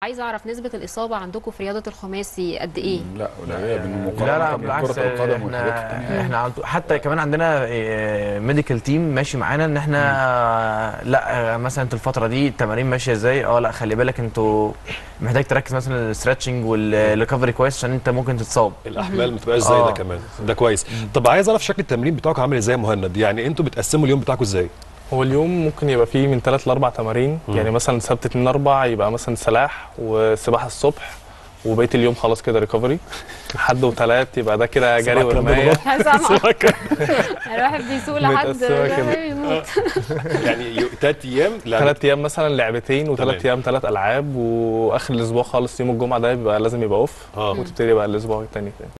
عايزه اعرف نسبه الاصابه عندكم في رياضه الخماسي قد ايه لا قليله بالمقارنه لا لا بين بالعكس كره القدم والحاجات احنا الثانيه احنا عن- حتى كمان عندنا ميديكال تيم ماشي معانا ان احنا لا مثلا انتوا الفتره دي التمارين ماشيه ازاي اه لا خلي بالك انتوا محتاج تركز مثلا الاسترتشنج والريكفري كويس عشان انت ممكن تتصاب الاحمال ما تبقاش زي ده آه. كمان ده كويس طب عايز اعرف شكل التمرين بتاعكم عامل ازاي يا مهند يعني انتوا بتقسموا اليوم بتاعكم ازاي هو اليوم ممكن يبقى فيه من ثلاث لاربع تمارين مم. يعني مثلا سبت اتنين اربع يبقى مثلا سلاح وسباحه الصبح وبقيه اليوم خلاص كده ريكفري حد وثلاث يبقى ده كده جري سمعت الكلام ده ورمايه سامعة الواحد بيسوق لحد متقسمة كده. يموت يعني ثلاث ايام لا ثلاث ايام مثلا لعبتين وثلاث تمام. ايام ثلاث العاب واخر الاسبوع خالص يوم الجمعه ده بيبقى لازم يبقى اوف اه وتبتدي بقى الاسبوع الثاني تاني